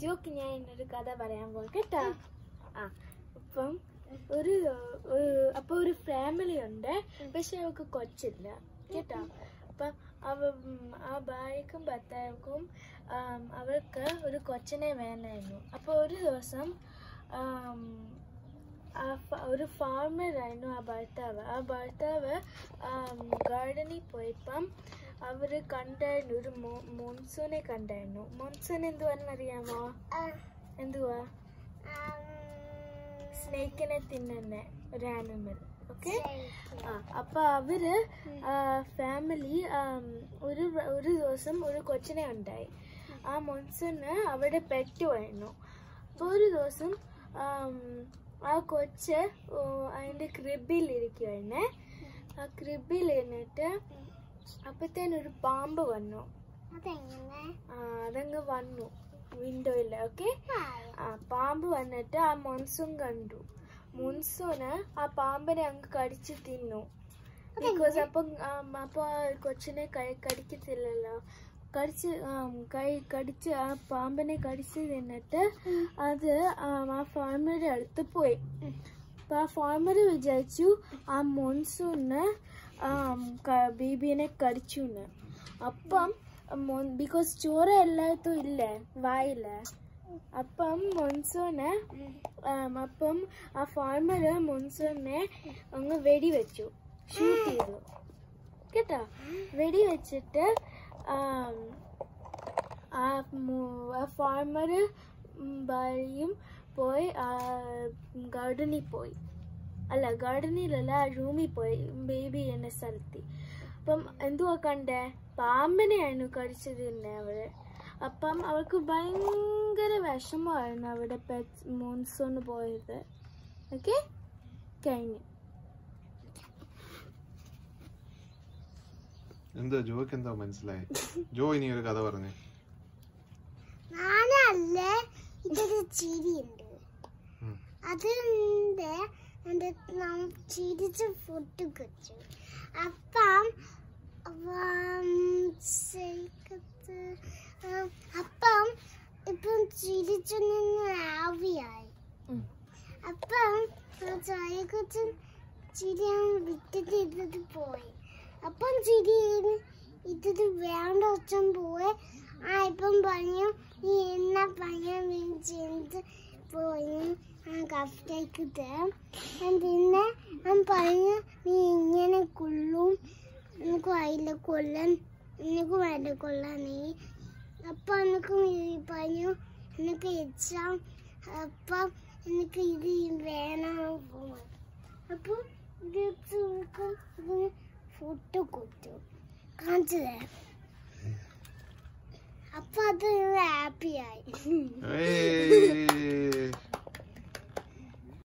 Joke ഞാൻ ഇന്നൊരു കഥ പറയാൻ പോകും കേട്ടാ ആ അപ്പം ഒരു ഒരു- അപ്പൊ ഒരു ഫാമിലി ഉണ്ട് പക്ഷെ അവർക്ക് കൊച്ചില്ല കേട്ടാ അപ്പൊ അവ ഉം, ആ ഭാര്യക്കും ഭർത്താവുക്കും ആം, അവർക്ക് ഒരു കൊച്ചിനെ വേണമായിരുന്നു അപ്പൊ ഒരു ദിവസം ആം, ആ ഫ- ഒരു ഫാർമറായിരുന്നു ആ ഭർത്താവ് ആ ഭർത്താവ് ഗാർഡനിൽ പോയപ്പം അവര് കണ്ടായിരുന്നു ഒരു മോൺസൂനെ കണ്ടായിരുന്നു മോൺസൂൺ എന്തുവാന്ന് അറിയാമോ എന്തുവാ സ്നേക്കിനെ തിന്നുന്ന ഒരു ആനിമൽ ഓക്കെ ആ അപ്പൊ അവര് ഫാമിലി ഒരു ഒരു ദിവസം ഒരു കൊച്ചിനെ ഉണ്ടായി ആ മൊൻസൂന് അവിടെ പെട്ടുമായിരുന്നു അപ്പൊ ഒരു ദിവസം ആം, ആ കൊച്ച് ഓ, അതിന്റെ ക്രിബിൽ ഇരിക്കുവായിരുന്നേ ആ ക്രിബിൽ ഇരുന്നിട്ട് അപ്പത്തേനൊരു പാമ്പ് വന്നു അതെങ്ങനെ ആ, അതങ്ങ് വന്നു വിൻഡോയില് ഓക്കെ ആ പാമ്പ് വന്നിട്ട് ആ മൊൻസൂൺ കണ്ടു മൊൻസൂന് ആ പാമ്പിനെ അങ്ങ് കടിച്ച് തിന്നു ബിക്കോസ് അപ്പം ആം, അപ്പൊ ആ കൊച്ചിനെ ക- കടിക്കത്തില്ലല്ലോ കടിച്ച് ആം, കൈ കടിച്ച് ആ പാമ്പിനെ കടിച്ച് തിന്നിട്ട് അത് ആം, ആ ഫാർമറുടെ അടുത്ത് പോയി അപ്പൊ ആ ഫാർമർ വിചാരിച്ചു ആ മൊൻസൂണ് ബേബിനെ കടിച്ചു എന്ന് അപ്പം ബിക്കോസ് ചോറ് എല്ലായിടത്തും ഇല്ലേ വായില്ലേ അപ്പം മൊൻസൂന് ആം, അപ്പം ആ ഫാർമർ മൊൻസൂനെ അങ്ങ് വെടിവെച്ചു ഷൂട്ട് ചെയ്തു കേട്ടോ വെടിവെച്ചിട്ട് ആം, ആ മു- ആ ഫാർമർ ഭാര്യയും പോയി ആ ഗാർഡനിൽ പോയി അല്ല ഗാർഡനിലല്ല ആ റൂമിൽ പോയി ബേബി എന്ന സ്ഥലത്ത് അപ്പം എന്തുവാ കണ്ടേ പാമ്പിനെയായിരുന്നു കടിച്ചത് തന്നെ അവര് അപ്പം അവർക്ക് ഭയങ്കര വിഷമമായിരുന്നു അവിടെ പെറ്റ് മോൺസൂൺ പോയത് ഓക്കെ കഴിഞ്ഞു എന്താ ജോയ്ക്ക് എന്താ മനസ്സിലായി ജോ ഇനി ഒരു കഥ പറഞ്ഞു ഞാനല്ലേ ഇതൊരു ചിരിയുണ്ട് ഉം. അതിന്റെ എന്റെ നാം ചിരിച്ച് ഫുഡ് കഴിച്ചു അപ്പം അപ്പം ശരിക്കത്ത്, ആ, അപ്പം ഇപ്പം ചിരിച്ചു നിന്ന് ആവിയായി ഉം. അപ്പം ചായക്കുച്ചൻ ചിരി വിട്ടിട്ട് ഇത് പോയി അപ്പം ചിരി ഇത് വേണ്ട അച്ഛൻ പോയി ആ ഇപ്പം പറഞ്ഞു നീ എന്നാ പറയാൻ വേണ്ടി പോയി ആ കഫ്റ്റേക്ക് തരാം ഞാൻ പിന്നെ ഞാൻ പറഞ്ഞു നീ ഇങ്ങനെ കൊള്ളും എനിക്ക് വയല കൊല്ലാൻ എനിക്ക് വയല കൊള്ളാൻ നീ അപ്പം എനിക്ക് ഈ പറഞ്ഞു എനിക്ക് എക്സാം അപ്പം എനിക്ക് ഇത് വേണം അപ്പം ഇത് എടുക്കും ഇതിന് ഫോട്ടോ കൊടുത്തു കാണിച്ചു തരാം അപ്പൊ അത് ഹാപ്പിയായി ഏയ്